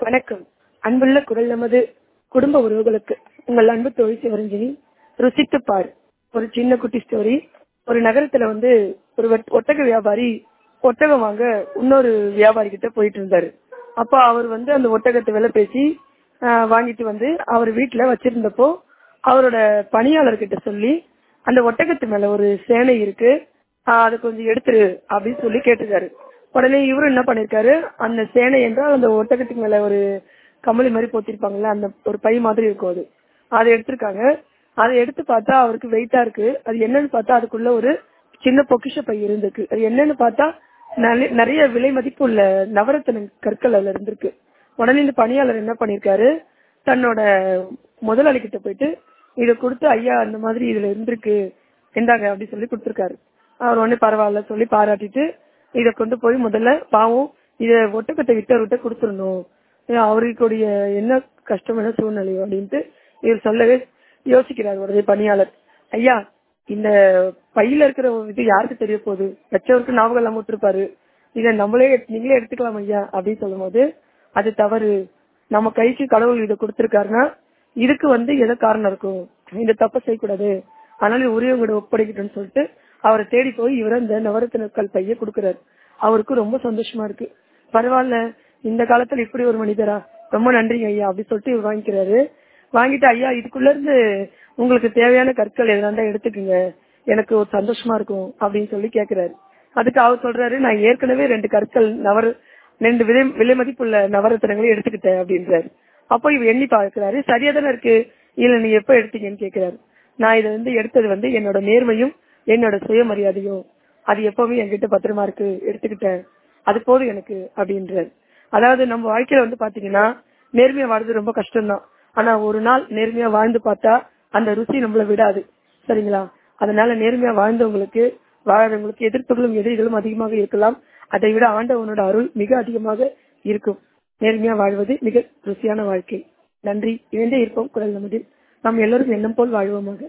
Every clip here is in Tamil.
வணக்கம் அன்புள்ள குரல் நமது குடும்ப உறவுகளுக்கு உங்கள் அன்பு தோழி சிவரஞ்சனி ருசித்து பார் ஒரு சின்ன குட்டி ஸ்டோரி ஒரு நகரத்துல வந்து ஒரு ஒட்- ஒட்டக வியாபாரி ஒட்டகம் வாங்க இன்னொரு வியாபாரி கிட்ட போயிட்டு இருந்தாரு அப்ப அவர் வந்து அந்த ஒட்டகத்தை விலை பேசி ஆஹ், வாங்கிட்டு வந்து அவர் வீட்டுல வச்சிருந்தப்போ அவரோட பணியாளர்கிட்ட சொல்லி அந்த ஒட்டகத்து மேல ஒரு சேனை இருக்கு ஆஹ், அதை கொஞ்சம் எடுத்துரு அப்படின்னு சொல்லி கேட்டிருக்காரு உடனே இவரு என்ன பண்ணிருக்காரு அந்த சேனை என்றால் அந்த ஒட்டகத்துக்கு மேல ஒரு கம்பளி மாதிரி போத்திருப்பாங்கல்ல அந்த ஒரு பை மாதிரி இருக்கும் அது அதை எடுத்திருக்காங்க அதை எடுத்து பார்த்தா அவருக்கு வெயிட்டா இருக்கு அது என்னன்னு பார்த்தா அதுக்குள்ள ஒரு சின்ன பொக்கிஷ பை இருந்திருக்கு அது என்னன்னு பார்த்தா நல்ல- நிறைய விலை மதிப்பு உள்ள நவரத்தின கற்கள் அதுல இருந்திருக்கு உடனே இந்த பணியாளர் என்ன பண்ணிருக்காரு தன்னோட முதலாளி கிட்ட போயிட்டு இதை கொடுத்து ஐயா அந்த மாதிரி இதுல இருந்திருக்கு இந்தாங்க அப்படி சொல்லி கொடுத்திருக்காரு அவர் உடனே பரவாயில்ல சொல்லி பாராட்டிட்டு இத கொண்டு போய் முதல்ல பாவம் இத ஒட்டக்கத்தை விட்டவர்கிட்ட கொடுத்துடணும் ஏன் அவருக்குடைய என்ன கஷ்டம் என்ன சூழ்நிலை அப்படின்ட்டு இவர் சொல்லவே யோசிக்கிறார் உடனே பணியாளர் ஐயா இந்த பையில இருக்கிற இது யாருக்கு தெரிய போகுது வச்சவருக்கு ஞாபகம் இல்லாம விட்டுருப்பாரு இதை நம்மளே நீங்களே எடுத்துக்கலாம் ஐயா அப்படின்னு சொல்லும்போது அது தவறு நம்ம கைக்கு கடவுள் இதை கொடுத்திருக்காருன்னா இதுக்கு வந்து எதை காரணம் இருக்கும் இந்த தப்பை செய்யக்கூடாது அதனால உரியவங்களோட ஒப்படைக்கட்டும்னு சொல்லிட்டு அவரை தேடி போய் இவர் அந்த நவரத்தினக்கல் பைய கொடுக்கறாரு அவருக்கு ரொம்ப சந்தோஷமா இருக்கு பரவாயில்ல இந்த காலத்துல இப்படி ஒரு மனிதரா ரொம்ப நன்றிங்க ஐயா அப்படி சொல்லிட்டு இவர் வாங்கிக்கிறாரு வாங்கிட்டு ஐயா இதுக்குள்ள இருந்து உங்களுக்கு தேவையான கற்கள் எதனா இருந்தா எடுத்துக்கங்க எனக்கு ஒரு சந்தோஷமா இருக்கும் அப்படின்னு சொல்லி கேக்குறாரு அதுக்கு அவர் சொல்றாரு நான் ஏற்கனவே ரெண்டு கற்கள் நவர ரெண்டு விலை விலை மதிப்புள்ள நவரத்தினங்களை எடுத்துக்கிட்டேன் அப்படின்றாரு அப்போ இவர் எண்ணி பார்க்கிறாரு சரியா தானே இருக்கு இல்ல நீ எப்ப எடுத்தீங்கன்னு கேக்குறாரு நான் இதை வந்து எடுத்தது வந்து என்னோட நேர்மையும் என்னோட சுயமரியாதையும் அது எப்பவுமே என்கிட்ட பத்திரமா இருக்கு எடுத்துக்கிட்டேன் அது போதும் எனக்கு அப்படின்றாரு அதாவது நம்ம வாழ்க்கையில வந்து பாத்தீங்கன்னா நேர்மையா வாழ்றது ரொம்ப கஷ்டம்தான் ஆனா ஒரு நாள் நேர்மையா வாழ்ந்து பார்த்தா அந்த ருசி நம்மள விடாது சரிங்களா அதனால நேர்மையா வாழ்ந்தவங்களுக்கு வாழறவங்களுக்கு எதிர்ப்புகளும் எதிரிகளும் அதிகமாக இருக்கலாம் அதை விட ஆண்டவனோட அருள் மிக அதிகமாக இருக்கும் நேர்மையா வாழ்வது மிக ருசியான வாழ்க்கை நன்றி இணைந்தே இருப்போம் குரல் நமதில் நாம் எல்லோரும் எண்ணம் போல் வாழ்வோமாக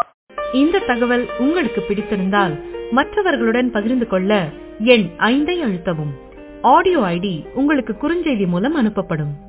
இந்த தகவல் உங்களுக்கு பிடித்திருந்தால் மற்றவர்களுடன் பகிர்ந்து கொள்ள எண் ஐந்தை அழுத்தவும் ஆடியோ ஐடி உங்களுக்கு குறுஞ்செய்தி மூலம் அனுப்பப்படும்